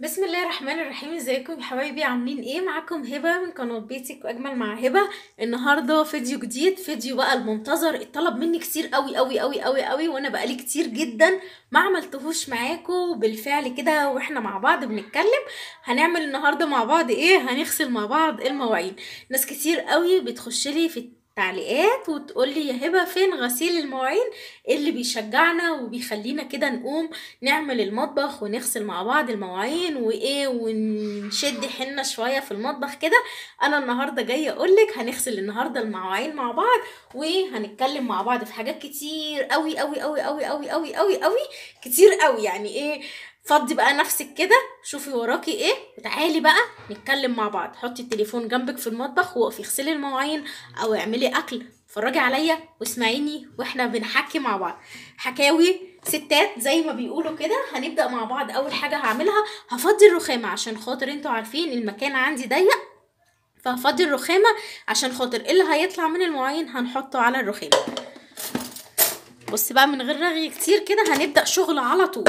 بسم الله الرحمن الرحيم ازيكم يا حبايبي عاملين ايه معاكم هبه من قناه بيتك واجمل مع هبه النهارده فيديو جديد فيديو بقى المنتظر اتطلب مني كتير قوي قوي قوي قوي قوي وانا بقالي كتير جدا ما عملتهوش معاكم بالفعل كده واحنا مع بعض بنتكلم هنعمل النهارده مع بعض ايه هنغسل مع بعض المواعين ناس كتير قوي بتخش لي في تعليقات وتقول لي يا هبه فين غسيل المواعين اللي بيشجعنا وبيخلينا كده نقوم نعمل المطبخ ونغسل مع بعض المواعين وايه ونشد حنا شويه في المطبخ كده انا النهارده جايه اقولك هنغسل النهارده المواعين مع بعض وهنتكلم مع بعض في حاجات كتير قوي قوي قوي قوي قوي قوي قوي قوي كتير قوي يعني ايه فضي بقى نفسك كده شوفي وراكي ايه وتعالي بقى نتكلم مع بعض حطي التليفون جنبك في المطبخ وقفي اغسلي المواعين او اعملي اكل اتفرجي عليا واسمعيني واحنا بنحكي مع بعض حكاوي ستات زي ما بيقولوا كده هنبدا مع بعض اول حاجه هعملها هفضي الرخامه عشان خاطر انتوا عارفين المكان عندي ضيق فهفضي الرخامه عشان خاطر اللي هيطلع من المواعين هنحطه على الرخامه بصي بقى من غير رغي كتير كده هنبدا شغل على طول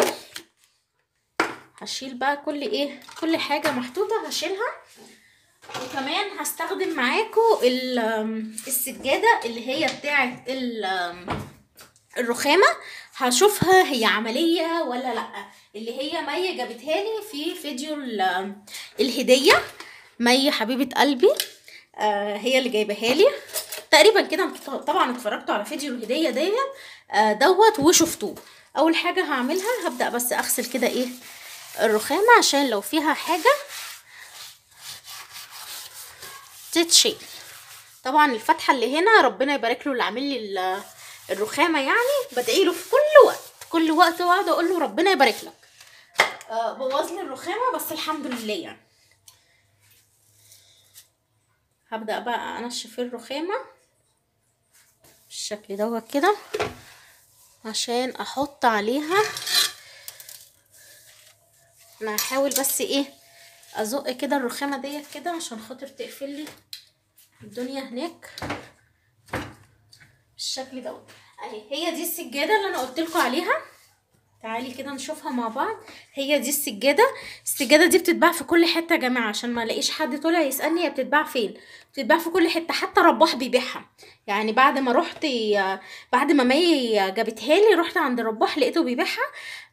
هشيل بقى كل ايه كل حاجه محطوطه هشيلها وكمان هستخدم معاكم السجاده اللي هي بتاعه الرخامه هشوفها هي عمليه ولا لا اللي هي مي جابتها لي في فيديو الهديه مي حبيبه قلبي آه هي اللي جايبها لي تقريبا كده طبعا اتفرجتوا على فيديو الهديه ديت آه دوت وشفتوه اول حاجه هعملها هبدا بس اغسل كده ايه الرخامة عشان لو فيها حاجة تتشيل طبعا الفتحة اللي هنا ربنا يبارك له اللي عامل لي الرخامة يعني بدعي له في كل وقت كل وقت واقعد اقول له ربنا يبارك لك آه بوظ لي الرخامة بس الحمد لله يعني هبدأ بقى انشف الرخامة بالشكل دوت كده عشان احط عليها انا هحاول بس ايه ازق كده الرخامه ديت كده عشان خاطر تقفل لي الدنيا هناك بالشكل دوت اهي هي دي السجاده اللي انا قلت لكم عليها تعالي كده نشوفها مع بعض هي دي السجاده السجاده دي بتتباع في كل حته يا جماعه عشان ما الاقيش حد طلع يسالني هي بتتباع فين بتتباع في كل حته حتى رباح بيبيعها يعني بعد ما رحت بعد ما مي جابتها لي رحت عند رباح لقيته بيبيعها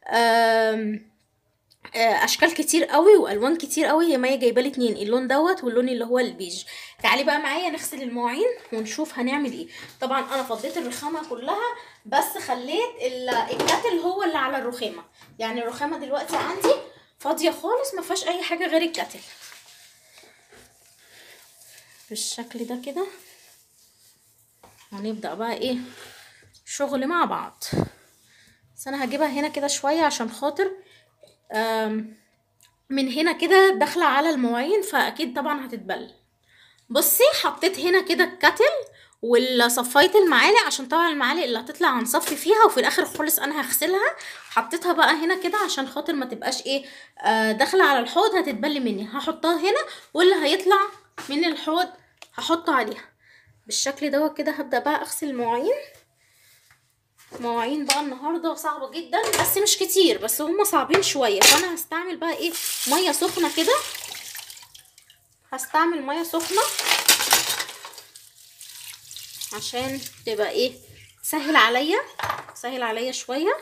اشكال كتير قوي والوان كتير قوي هي مايه جايبه لي اتنين اللون دوت واللون اللي هو البيج تعالي بقى معايا نغسل المواعين ونشوف هنعمل ايه طبعا انا فضيت الرخامه كلها بس خليت الكاتل هو اللي على الرخامه يعني الرخامه دلوقتي عندي فاضيه خالص ما فيهاش اي حاجه غير الكاتل بالشكل ده كده هنبدا بقى ايه شغل مع بعض بس انا هجيبها هنا كده شويه عشان خاطر من هنا كده داخله على المواعين فاكيد طبعا هتتبل بصي حطيت هنا كده الكتل وصفيت المعالق عشان طبعا المعالق اللي هتطلع هنصفي فيها وفي الاخر خالص انا هغسلها حطيتها بقى هنا كده عشان خاطر ما تبقاش ايه آه داخله على الحوض هتتبل مني هحطها هنا واللي هيطلع من الحوض هحطه عليها بالشكل دوت كده هبدا بقى اغسل المواعين مواعين بقى النهارده صعبه جدا بس مش كتير بس هما صعبين شويه فانا هستعمل بقى ايه ميه سخنه كده هستعمل ميه سخنه عشان تبقى ايه سهل عليا سهل عليا شويه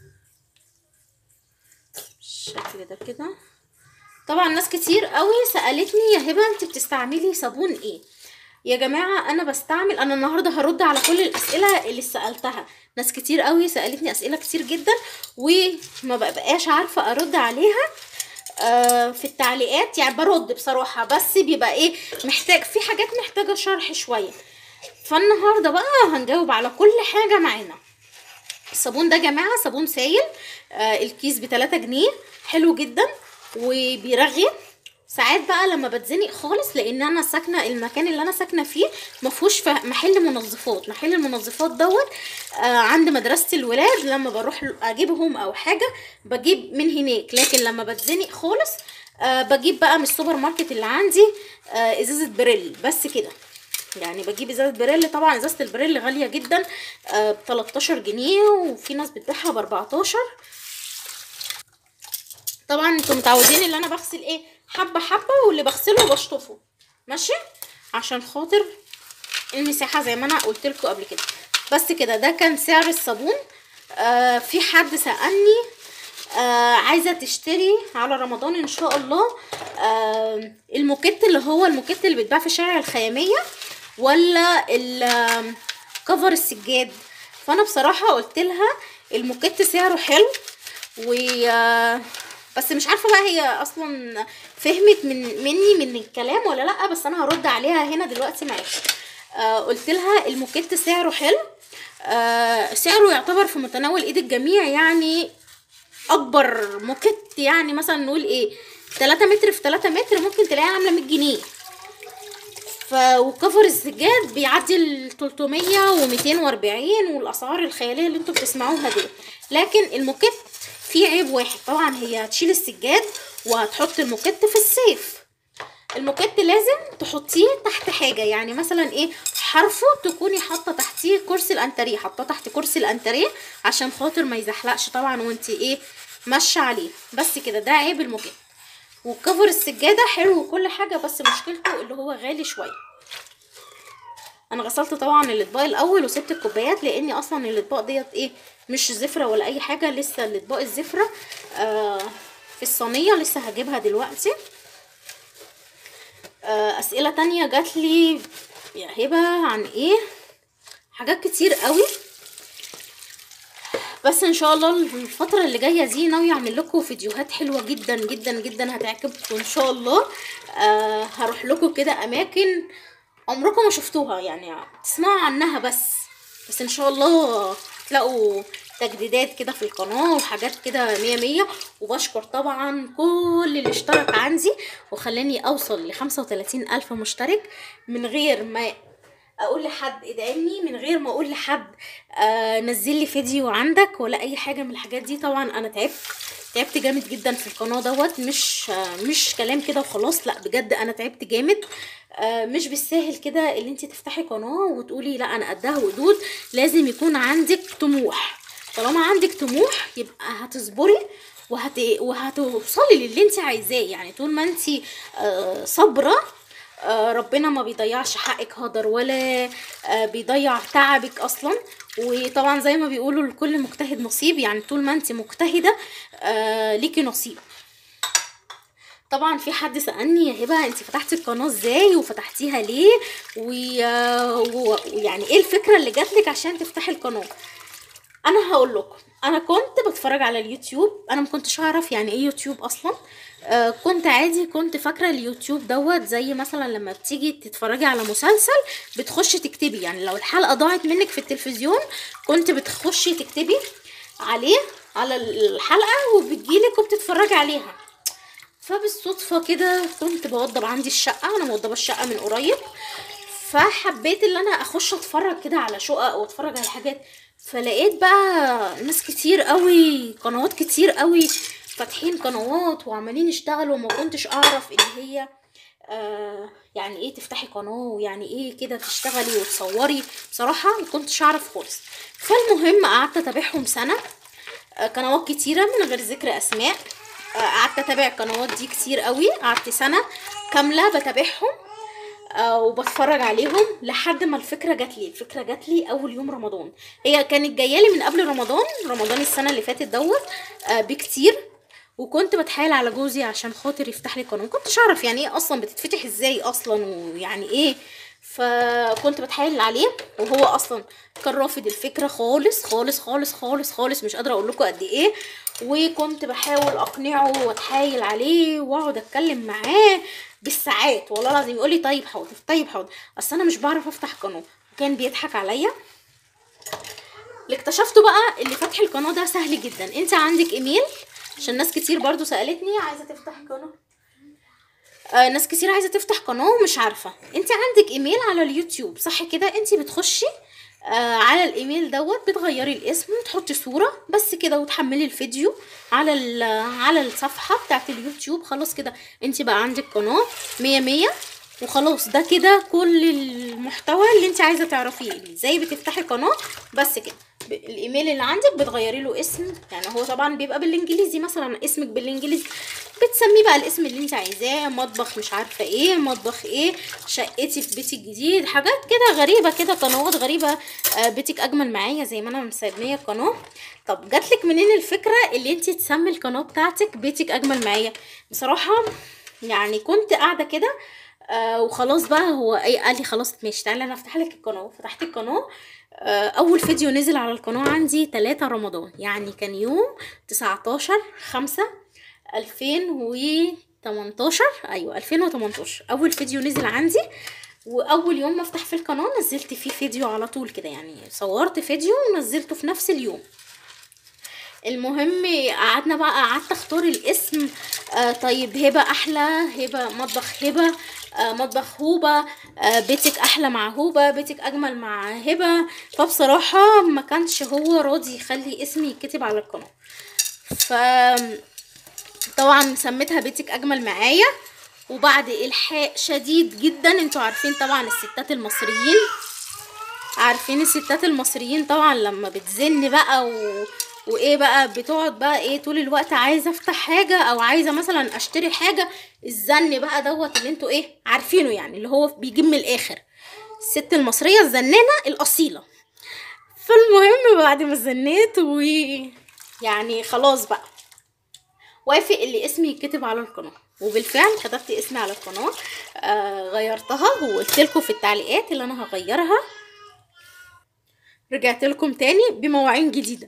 بالشكل ده كده طبعا ناس كتير قوي سالتني يا هبه انت بتستعملي صابون ايه يا جماعة أنا بستعمل أنا النهاردة هرد على كل الأسئلة اللي سألتها ناس كتير قوي سألتني أسئلة كتير جدا وما ببقاش عارفة أرد عليها آه في التعليقات يعني برد بصراحة بس بيبقى إيه محتاج في حاجات محتاجة شرح شوية فالنهاردة بقى هنجاوب على كل حاجة معانا الصابون ده يا جماعة صابون سايل آه الكيس بتلاتة جنيه حلو جدا وبيرغي ساعات بقى لما بتزنق خالص لان انا ساكنه المكان اللي انا ساكنه فيه ما فيهوش محل منظفات محل المنظفات دوت آه عند مدرسه الولاد لما بروح اجيبهم او حاجه بجيب من هناك لكن لما بتزنق خالص آه بجيب بقى من السوبر ماركت اللي عندي آه ازازه بريل بس كده يعني بجيب ازازه بريل طبعا ازازه البريل غاليه جدا آه ب 13 جنيه وفي ناس بتبيعها ب 14 طبعا انتوا متعودين ان انا بغسل ايه حبه حبه واللي بغسله بشطفه ماشي عشان خاطر المساحه زي ما انا قلت لكم قبل كده بس كده ده كان سعر الصابون آه في حد سالني آه عايزه تشتري على رمضان ان شاء الله آه الموكيت اللي هو الموكيت اللي بيتباع في شارع الخياميه ولا كفر السجاد فانا بصراحه قلت لها الموكيت سعره حلو و آه، بس مش عارفه بقى هي اصلا فهمت من مني من الكلام ولا لا بس انا هرد عليها هنا دلوقتي معاكي آه قلت لها الموكيت سعره حلو آه سعره يعتبر في متناول ايد الجميع يعني اكبر موكيت يعني مثلا نقول ايه 3 متر في 3 متر ممكن تلاقيها عامله 100 جنيه ف وكفر السجاد بيعدي ال 300 و240 والاسعار الخياليه اللي انتوا بتسمعوها دي لكن الموكيت فيه عيب واحد طبعا هي هتشيل السجاد وهتحط الموكيت في الصيف الموكيت لازم تحطيه تحت حاجه يعني مثلا ايه حرفه تكوني حاطه تحتيه كرسي الانتريه حاطاه تحت كرسي الانتريه عشان خاطر ما يزحلقش طبعا وانت ايه ماشيه عليه بس كده ده عيب الموكيت وكفر السجاده حلو وكل حاجه بس مشكلته اللي هو غالي شويه انا غسلت طبعا الاطباق الاول وسبت الكوبايات لاني اصلا الاطباق ديت ايه مش زفره ولا اي حاجه لسه الاطباق الزفره آه في الصينيه لسه هجيبها دلوقتي آه اسئله تانية جات لي يا هبه عن ايه حاجات كتير قوي بس ان شاء الله الفتره اللي جايه دي ناويه اعمل لكم فيديوهات حلوه جدا جدا جدا هتعجبكم ان شاء الله آه هروح لكم كده اماكن عمركم ما شفتوها يعني تسمعوا عنها بس بس ان شاء الله تلاقوا تجديدات كده في القناة وحاجات كده مية مية وبشكر طبعا كل اللي اشترك عندي وخلاني اوصل لخمسة وتلاتين الف مشترك من غير ما اقول لحد ادعمني من غير ما اقول لحد آه نزل لي فيديو عندك ولا اي حاجه من الحاجات دي طبعا انا تعبت تعبت جامد جدا في القناه دوت مش آه مش كلام كده وخلاص لا بجد انا تعبت جامد آه مش بالساهل كده اللي انت تفتحي قناه وتقولي لا انا قدها وقدود لازم يكون عندك طموح طالما عندك طموح يبقى هتصبري وهت... وهتوصلي للي انت عايزاه يعني طول ما انت آه صابره آه ربنا ما بيضيعش حقك هدر ولا آه بيضيع تعبك اصلا وطبعا زي ما بيقولوا لكل مجتهد نصيب يعني طول ما انت مجتهده آه ليكي نصيب طبعا في حد سالني يا هبه انت فتحتي القناه ازاي وفتحتيها ليه ويعني ايه الفكره اللي جاتلك عشان تفتحي القناه انا هقول لكم انا كنت بتفرج على اليوتيوب انا ما كنتش اعرف يعني ايه يوتيوب اصلا آه كنت عادي كنت فاكره اليوتيوب دوت زي مثلا لما بتيجي تتفرجي على مسلسل بتخشي تكتبي يعني لو الحلقه ضاعت منك في التلفزيون كنت بتخشي تكتبي عليه على الحلقه وبتجيلك وبتتفرجي عليها فبالصدفه كده كنت بوضب عندي الشقه انا موضبه الشقه من قريب فحبيت ان انا اخش اتفرج كده على شقق واتفرج على حاجات فلقيت بقى ناس كتير قوي قنوات كتير قوي فاتحين قنوات وعمالين يشتغلوا وما كنتش اعرف ان هي آه يعني ايه تفتحي قناه ويعني ايه كده تشتغلي وتصوري بصراحه ما كنتش اعرف خالص فالمهم قعدت اتابعهم سنه آه قنوات كتيره من غير ذكر اسماء آه قعدت اتابع القنوات دي كتير قوي قعدت سنه كامله بتابعهم آه وبتفرج عليهم لحد ما الفكره جات لي الفكره جات لي اول يوم رمضان هي كانت جايه لي من قبل رمضان رمضان السنه اللي فاتت دوت آه بكتير وكنت بتحايل على جوزي عشان خاطر يفتح لي قناه كنتش اعرف يعني ايه اصلا بتتفتح ازاي اصلا ويعني ايه فكنت بتحايل عليه وهو اصلا كان رافض الفكره خالص خالص خالص خالص خالص مش قادره اقول لكم قد ايه وكنت بحاول اقنعه واتحايل عليه واقعد اتكلم معاه بالساعات والله العظيم يقول لي طيب حاضر طيب حاضر اصل انا مش بعرف افتح قناه وكان بيضحك عليا اللي اكتشفته بقى اللي فتح القناه ده سهل جدا انت عندك ايميل عشان ناس كتير برضو سالتني عايزه تفتح قناه آه ناس كتير عايزه تفتح قناه ومش عارفه انت عندك ايميل على اليوتيوب صح كده انت بتخشي آه على الايميل دوت بتغيري الاسم وتحطي صوره بس كده وتحملي الفيديو على على الصفحه بتاعت اليوتيوب خلاص كده انت بقى عندك قناه مية مية وخلاص ده كده كل المحتوى اللي انت عايزه تعرفيه ازاي بتفتحي قناه بس كده ب- الايميل اللي عندك بتغيري له اسم يعني هو طبعا بيبقى بالانجليزي مثلا اسمك بالانجليزي بتسميه بقى الاسم اللي انت عايزاه مطبخ مش عارفه ايه مطبخ ايه شقتي في بيتي الجديد حاجات كده غريبه كده قنوات غريبه آه، بيتك اجمل معايا زي ما انا مسميه القناه طب جاتلك منين الفكره اللي انت تسمي القناه بتاعتك بيتك اجمل معايا بصراحه يعني كنت قاعده كده آه وخلاص بقى هو اي قال لي خلاص ماشي تعالى انا افتح لك القناه فتحت القناه آه اول فيديو نزل على القناه عندي 3 رمضان يعني كان يوم 19 5 2018 ايوه 2018 اول فيديو نزل عندي واول يوم ما افتح في القناه نزلت فيه فيديو على طول كده يعني صورت فيديو ونزلته في نفس اليوم المهم قعدنا بقى قعدت اختار الاسم آه طيب هبه احلى هبه مطبخ هبه آه مطبخ هوبه آه بيتك احلى مع هوبه بيتك اجمل مع هبه فبصراحه ما كانش هو راضي يخلي اسمي يتكتب على القناه ف طبعا سميتها بيتك اجمل معايا وبعد الحاق شديد جدا انتوا عارفين طبعا الستات المصريين عارفين الستات المصريين طبعا لما بتزن بقى و... وايه بقى بتقعد بقى ايه طول الوقت عايزه افتح حاجه او عايزه مثلا اشتري حاجه الزن بقى دوت اللي انتوا ايه عارفينه يعني اللي هو بيجيب من الاخر الست المصريه الزنانه الاصيله فالمهم بعد ما زنيت و يعني خلاص بقى وافق اللي اسمي يتكتب على القناه وبالفعل كتبت اسمي على القناه آه غيرتها وقلت لكم في التعليقات اللي انا هغيرها رجعت لكم تاني بمواعين جديده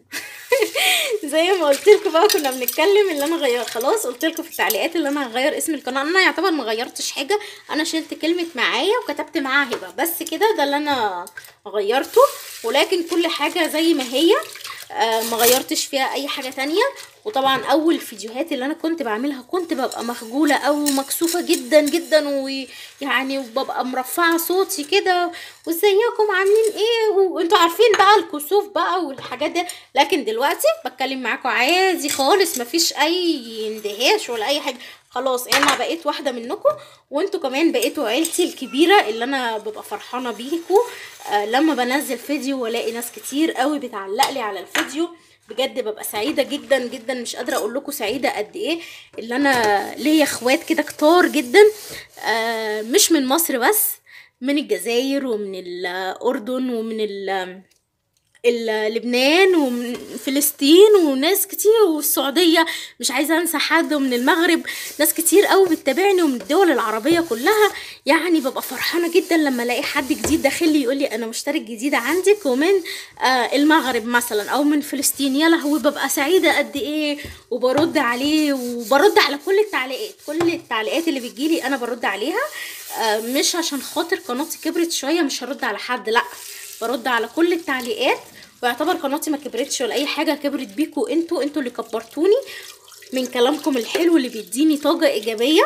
زي ما قلت لكم بقى كنا بنتكلم اللي انا غير خلاص قلت لكم في التعليقات اللي انا هغير اسم القناه انا يعتبر ما غيرتش حاجه انا شلت كلمه معايا وكتبت معاها هبه بس كده ده اللي انا غيرته ولكن كل حاجه زي ما هي آه ما غيرتش فيها اي حاجه تانية وطبعا اول فيديوهات اللي انا كنت بعملها كنت ببقى مخجوله او مكسوفه جدا جدا ويعني وببقى مرفعه صوتي كده وازيكم عاملين ايه وانتوا عارفين بقى الكسوف بقى والحاجات دي لكن دلوقتي بتكلم معاكم عادي خالص مفيش اي اندهاش ولا اي حاجه خلاص انا بقيت واحده منكم وانتوا كمان بقيتوا عيلتي الكبيره اللي انا ببقى فرحانه بيكم آه لما بنزل فيديو والاقي ناس كتير قوي بتعلق لي على الفيديو بجد ببقى سعيده جدا جدا مش قادره اقول لكم سعيده قد ايه اللي انا ليا اخوات كده كتار جدا آه مش من مصر بس من الجزائر ومن الاردن ومن ال ال- لبنان ومن فلسطين وناس كتير والسعودية مش عايزة انسى حد ومن المغرب ناس كتير قوي بتتابعني ومن الدول العربية كلها يعني ببقى فرحانة جدا لما الاقي حد جديد داخل لي يقول لي انا مشترك جديد عندك ومن آه المغرب مثلا او من فلسطين يا لهوي ببقى سعيدة قد ايه وبرد عليه وبرد على كل التعليقات كل التعليقات اللي بتجيلي انا برد عليها آه مش عشان خاطر قناتي كبرت شوية مش هرد على حد لا برد على كل التعليقات ويعتبر قناتي ما كبرتش ولا اي حاجه كبرت بيكوا انتوا انتوا اللي كبرتوني من كلامكم الحلو اللي بيديني طاقه ايجابيه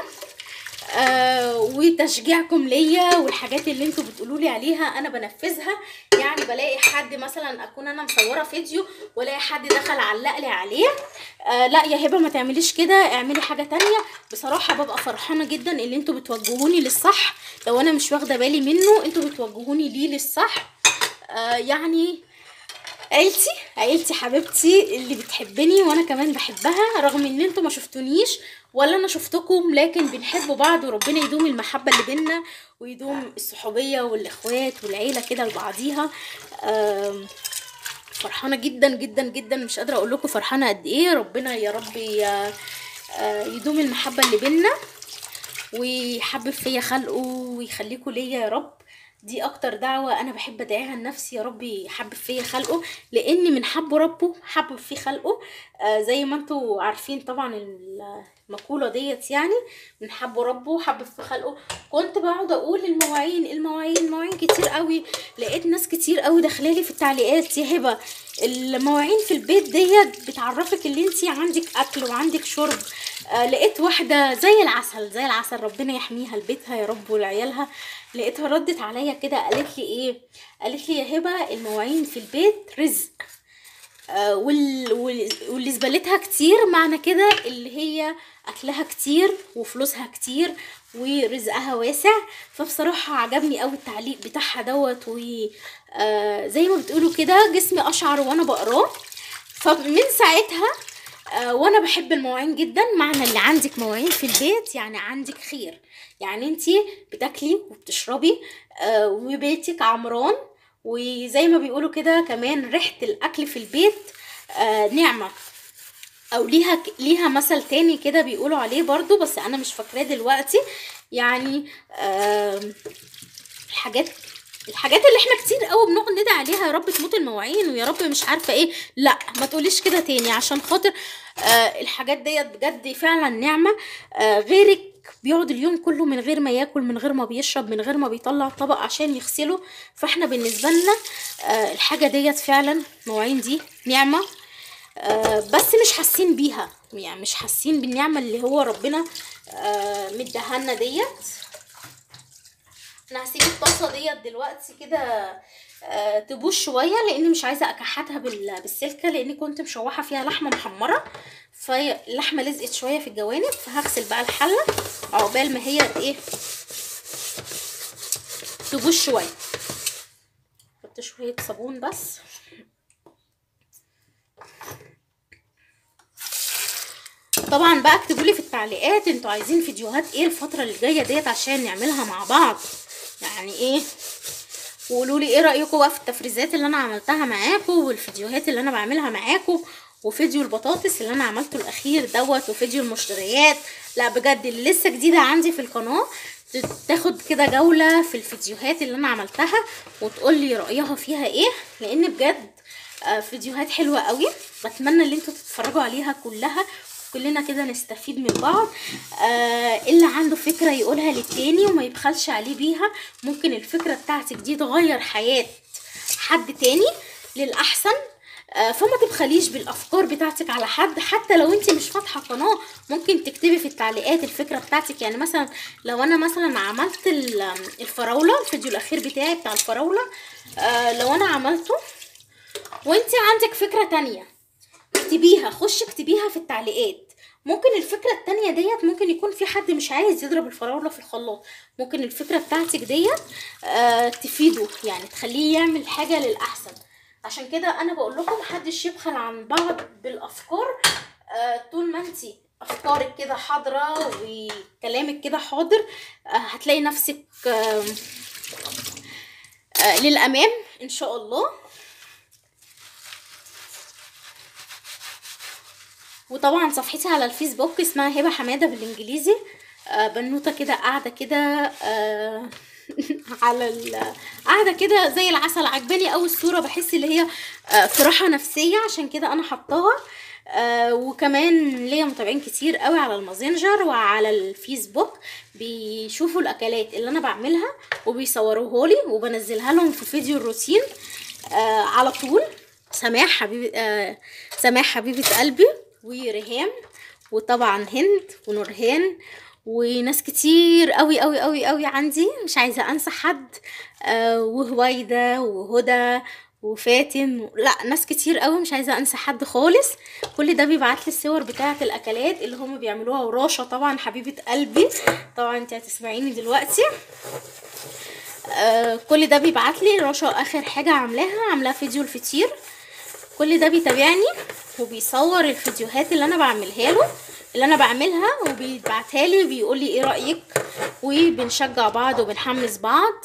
آه وتشجيعكم ليا والحاجات اللي انتوا بتقولوا لي عليها انا بنفذها يعني بلاقي حد مثلا اكون انا مصوره فيديو والاقي حد دخل علق لي عليه آه لا يا هبه ما تعمليش كده اعملي حاجه تانية بصراحه ببقى فرحانه جدا ان انتوا بتوجهوني للصح لو انا مش واخده بالي منه انتوا بتوجهوني ليه للصح آه يعني عيلتي عيلتي حبيبتي اللي بتحبني وانا كمان بحبها رغم ان انتوا ما شفتونيش ولا انا شفتكم لكن بنحب بعض وربنا يدوم المحبه اللي بينا ويدوم الصحوبيه والاخوات والعيله كده لبعضيها آم، فرحانه جدا جدا جدا مش قادره اقول لكم فرحانه قد ايه ربنا يا رب ي- آه، يدوم المحبه اللي بينا ويحبب فيا خلقه ويخليكوا ليا يا رب دي اكتر دعوة انا بحب ادعيها لنفسي يا رب يحبب فيا خلقه لان من حب ربه حبب في خلقه آه زي ما انتوا عارفين طبعا المقولة ديت يعني من حب ربه حبب في خلقه كنت بقعد اقول المواعين المواعين المواعين كتير قوي لقيت ناس كتير قوي داخلالي في التعليقات يا هبة المواعين في البيت ديت بتعرفك اللي انتي عندك اكل وعندك شرب آه لقيت واحدة زي العسل زي العسل ربنا يحميها لبيتها يا رب ولعيالها لقيتها ردت عليا كده قالت لي ايه قالت لي يا هبه المواعين في البيت رزق آه، وال- وال- واللي زبالتها كتير معنى كده اللي هي اكلها كتير وفلوسها كتير ورزقها واسع فبصراحة عجبني قوي التعليق بتاعها دوت وزي ما بتقولوا كده جسمي اشعر وانا بقراه فمن ساعتها آه، وانا بحب المواعين جدا معنى اللي عندك مواعين في البيت يعني عندك خير يعني انتي بتاكلي وبتشربي آه، وبيتك عمران وزي ما بيقولوا كده كمان ريحة الاكل في البيت آه، نعمة او ليها ك- ليها مثل تاني كده بيقولوا عليه برضو بس انا مش فاكراه دلوقتي يعني آم، الحاجات الحاجات اللي احنا كتير قوي بنقعد ندعي عليها يا رب تموت المواعين ويا رب مش عارفه ايه لا ما تقوليش كده تاني عشان خاطر آه الحاجات ديت بجد فعلا نعمه آه غيرك بيقعد اليوم كله من غير ما ياكل من غير ما بيشرب من غير ما بيطلع طبق عشان يغسله فاحنا بالنسبه لنا آه الحاجه ديت فعلا المواعين دي نعمه آه، بس مش حاسين بيها يعني مش حاسين بالنعمة اللي هو ربنا آه، مديهالنا ديت انا هسيب الطاسة ديت دلوقتي كده آه، تبوش شوية لاني مش عايزة اكحتها بال- بالسلكة لاني كنت مشوحة فيها لحمة محمرة فاللحمة لزقت شوية في الجوانب فهغسل بقى الحلة عقبال ما هي ايه تبوش شوية حط شوية صابون بس طبعا بقى اكتبوا لي في التعليقات انتوا عايزين فيديوهات ايه الفتره اللي جايه ديت عشان نعملها مع بعض يعني ايه وقولوا لي ايه رايكم بقى في التفريزات اللي انا عملتها معاكم والفيديوهات اللي انا بعملها معاكم وفيديو البطاطس اللي انا عملته الاخير دوت وفيديو المشتريات لا بجد اللي لسه جديده عندي في القناه تاخد كده جوله في الفيديوهات اللي انا عملتها وتقول لي رايها فيها ايه لان بجد آه، فيديوهات حلوه قوي بتمنى ان انتوا تتفرجوا عليها كلها كلنا كده نستفيد من بعض آه اللي عنده فكره يقولها للتاني وما يبخلش عليه بيها ممكن الفكره بتاعتك دي تغير حياه حد تاني للاحسن آه، فما تبخليش بالافكار بتاعتك على حد حتى لو انت مش فاتحه قناه ممكن تكتبي في التعليقات الفكره بتاعتك يعني مثلا لو انا مثلا عملت ال- الفراوله الفيديو الاخير بتاعي بتاع الفراوله آه، لو انا عملته وانت عندك فكره تانية اكتبيها خش اكتبيها في التعليقات ممكن الفكرة التانية ديت ممكن يكون في حد مش عايز يضرب الفراولة في الخلاط ممكن الفكرة بتاعتك ديت آه تفيده يعني تخليه يعمل حاجة للأحسن عشان كده أنا بقول لكم محدش يبخل عن بعض بالأفكار آه طول ما انتي أفكارك كده حاضرة وكلامك كده حاضر آه هتلاقي نفسك آه آه للأمام إن شاء الله وطبعا صفحتي على الفيسبوك اسمها هبه حماده بالانجليزي آه بنوته كده قاعده كده آه على ال- قاعده كده زي العسل عجباني قوي الصوره بحس اللي هي آه في راحه نفسيه عشان كده انا حطاها آه وكمان ليا متابعين كتير قوي على الماسنجر وعلى الفيسبوك بيشوفوا الاكلات اللي انا بعملها وبيصوروها لي وبنزلها لهم في فيديو الروتين آه على طول سماح حبيبه آه سماح حبيبه قلبي وريهام وطبعا هند ونورهان وناس كتير قوي قوي قوي قوي عندي مش عايزه انسى حد آه وهويدا وهدى وفاتن لا ناس كتير قوي مش عايزه انسى حد خالص كل ده بيبعت لي الصور بتاعه الاكلات اللي هم بيعملوها وراشا طبعا حبيبه قلبي طبعا انت هتسمعيني دلوقتي آه كل ده بيبعت لي رشا اخر حاجه عاملاها عاملاها فيديو الفطير كل ده بيتابعني وبيصور الفيديوهات اللي انا بعملها له اللي انا بعملها وبيبعتها لي وبيقول لي ايه رايك وبنشجع بعض وبنحمس بعض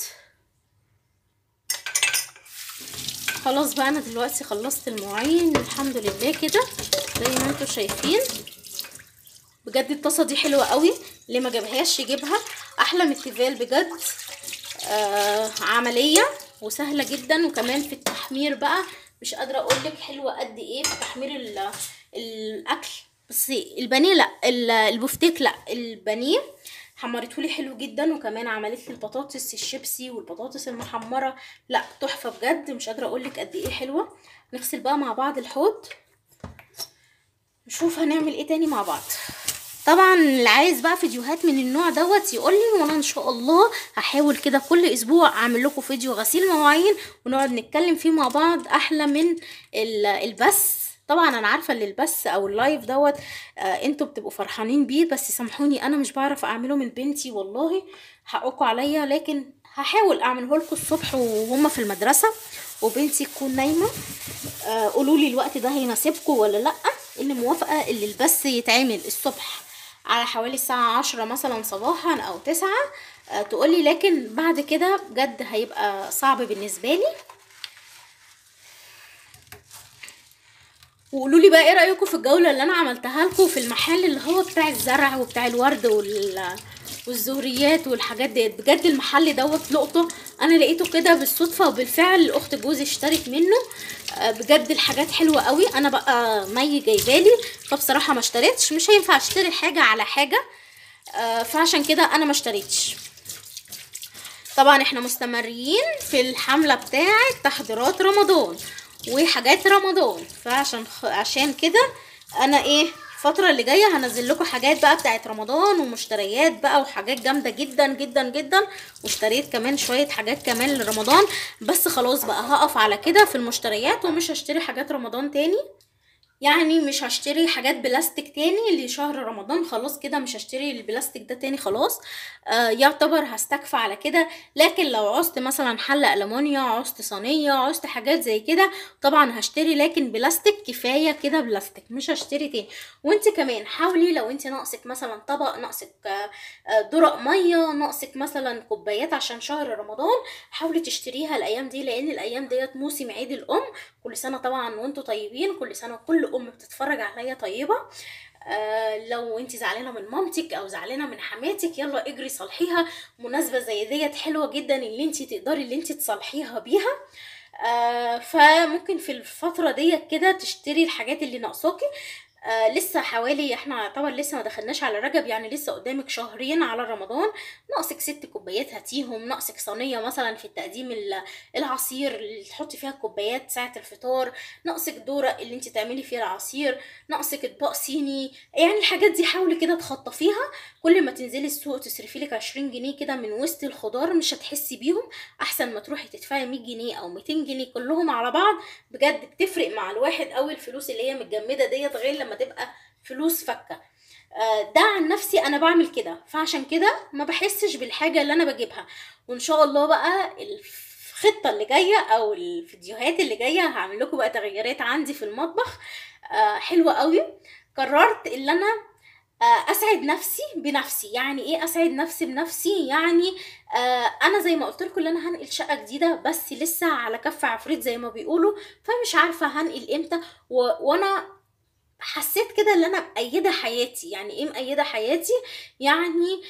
خلاص بقى انا دلوقتي خلصت المواعين الحمد لله كده زي ما انتم شايفين بجد الطاسه دي حلوه قوي اللي ما جابهاش يجيبها احلى من التيفال بجد آه عمليه وسهله جدا وكمان في التحمير بقى مش قادره اقول لك حلوه قد ايه في تحمير ال- الاكل بس البانيه لا ال- البفتيك لا البانيه حمرته لي حلو جدا وكمان عملت لي البطاطس الشيبسي والبطاطس المحمره لا تحفه بجد مش قادره اقول لك قد ايه حلوه نغسل بقى مع بعض الحوض نشوف هنعمل ايه تاني مع بعض طبعا اللي عايز بقى فيديوهات من النوع دوت يقول لي وانا ان شاء الله هحاول كده كل اسبوع اعمل لكم فيديو غسيل مواعين ونقعد نتكلم فيه مع بعض احلى من ال- البث طبعا انا عارفه ان البث او اللايف دوت آه انتوا بتبقوا فرحانين بيه بس سامحوني انا مش بعرف اعمله من بنتي والله حقكم عليا لكن هحاول اعمله لكم الصبح وهما في المدرسه وبنتي تكون نايمه آه قولوا لي الوقت ده هيناسبكم ولا لا اللي موافقه اللي البث يتعمل الصبح على حوالي الساعة عشرة مثلا صباحا أو تسعة آه تقولي لكن بعد كده بجد هيبقى صعب بالنسبة لي وقولوا لي بقى ايه رايكم في الجوله اللي انا عملتها لكم في المحل اللي هو بتاع الزرع وبتاع الورد وال والزهريات والحاجات ديت بجد المحل دوت لقطه انا لقيته كده بالصدفه وبالفعل اخت جوزي اشترت منه آه، بجد الحاجات حلوه قوي انا بقى مي جايبالي فبصراحه ما اشتريتش مش هينفع اشتري حاجه على حاجه آه، فعشان كده انا ما اشتريتش طبعا احنا مستمرين في الحملة بتاعة تحضيرات رمضان وحاجات رمضان فعشان خ... عشان كده انا ايه الفترة اللي جاية هنزل لكم حاجات بقى بتاعت رمضان ومشتريات بقى وحاجات جامدة جدا جدا جدا واشتريت كمان شوية حاجات كمان لرمضان بس خلاص بقى هقف على كده في المشتريات ومش هشتري حاجات رمضان تاني يعني مش هشتري حاجات بلاستيك تاني لشهر رمضان خلاص كده مش هشتري البلاستيك ده تاني خلاص آه يعتبر هستكفى على كده لكن لو عوزت مثلا حلة ألمونيا عوزت صينية عوزت حاجات زي كده طبعا هشتري لكن بلاستيك كفاية كده بلاستيك مش هشتري تاني وانت كمان حاولي لو انت ناقصك مثلا طبق ناقصك آه، آه، درق مية ناقصك مثلا كوبايات عشان شهر رمضان حاولي تشتريها الأيام دي لأن الأيام ديت موسم عيد الأم كل سنة طبعا وانتوا طيبين كل سنة كل أم بتتفرج عليا طيبة آه لو انت زعلانه من مامتك او زعلانه من حماتك يلا اجري صلحيها مناسبه زي ديت حلوه جدا اللي انت تقدري اللي انت تصلحيها بيها آه فممكن في الفتره ديت كده تشتري الحاجات اللي ناقصاكي آه لسه حوالي احنا طبعا لسه ما دخلناش على رجب يعني لسه قدامك شهرين على رمضان ناقصك ست كوبايات هاتيهم ناقصك صينيه مثلا في التقديم ال- العصير اللي تحطي فيها كوبايات ساعه الفطار ناقصك دوره اللي انت تعملي فيها العصير ناقصك اطباق صيني يعني الحاجات دي حاولي كده تخطفيها كل ما تنزلي السوق تصرفي لك 20 جنيه كده من وسط الخضار مش هتحسي بيهم احسن ما تروحي تدفعي 100 جنيه او 200 جنيه كلهم على بعض بجد بتفرق مع الواحد قوي الفلوس اللي هي متجمده ديت غير لما تبقى فلوس فكه آه، ده عن نفسي انا بعمل كده فعشان كده ما بحسش بالحاجه اللي انا بجيبها وان شاء الله بقى الخطه اللي جايه او الفيديوهات اللي جايه هعمل لكم بقى تغييرات عندي في المطبخ آه، حلوه قوي قررت ان انا آه، اسعد نفسي بنفسي يعني ايه اسعد نفسي بنفسي يعني آه انا زي ما قلت لكم ان انا هنقل شقه جديده بس لسه على كف عفريت زي ما بيقولوا فمش عارفه هنقل امتى و... وانا حسيت كده ان انا مأيده حياتي يعني ايه مأيده حياتي يعني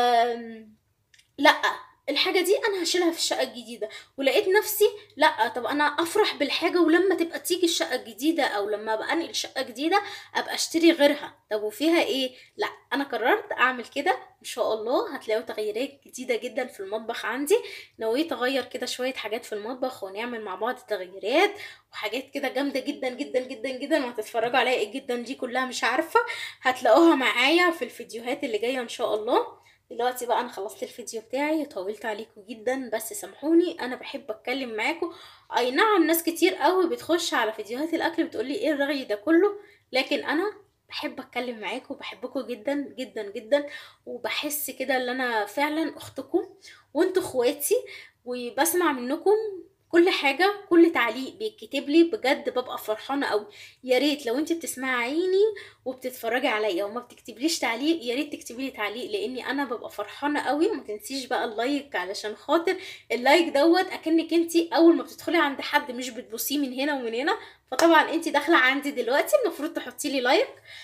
آم... لا الحاجة دي أنا هشيلها في الشقة الجديدة ولقيت نفسي لا طب أنا أفرح بالحاجة ولما تبقى تيجي الشقة الجديدة أو لما أبقى أنقل شقة جديدة أبقى أشتري غيرها طب وفيها إيه؟ لا أنا قررت أعمل كده إن شاء الله هتلاقوا تغييرات جديدة جدا في المطبخ عندي نويت أغير كده شوية حاجات في المطبخ ونعمل مع بعض تغييرات وحاجات كده جامدة جدا جدا جدا جدا وهتتفرجوا عليها إيه جدا دي كلها مش عارفة هتلاقوها معايا في الفيديوهات اللي جاية إن شاء الله دلوقتي بقى انا خلصت الفيديو بتاعي طولت عليكم جدا بس سامحوني انا بحب اتكلم معاكم اي نعم ناس كتير قوي بتخش على فيديوهات الاكل بتقولي ايه الرغي ده كله لكن انا بحب اتكلم معاكم بحبكم جدا جدا جدا وبحس كده ان انا فعلا اختكم وانتوا اخواتي وبسمع منكم كل حاجه كل تعليق بيتكتب لي بجد ببقى فرحانه قوي يا ريت لو انت بتسمعيني وبتتفرجي عليا وما بتكتبليش تعليق يا ريت تكتبي لي تعليق لاني انا ببقى فرحانه قوي وما تنسيش بقى اللايك علشان خاطر اللايك دوت اكنك انت اول ما بتدخلي عند حد مش بتبصيه من هنا ومن هنا فطبعا انت داخله عندي دلوقتي المفروض تحطي لي لايك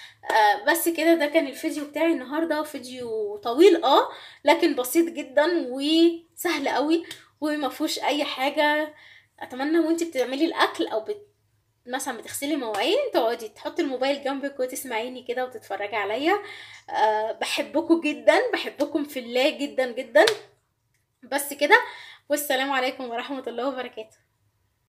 آه بس كده ده كان الفيديو بتاعي النهارده فيديو طويل اه لكن بسيط جدا وسهل قوي وما فيهوش اي حاجه اتمنى وانت بتعملي الاكل او بت... مثلا بتغسلي مواعين تقعدي تحطي الموبايل جنبك وتسمعيني كده وتتفرجي عليا أه بحبكم جدا بحبكم في الله جدا جدا بس كده والسلام عليكم ورحمه الله وبركاته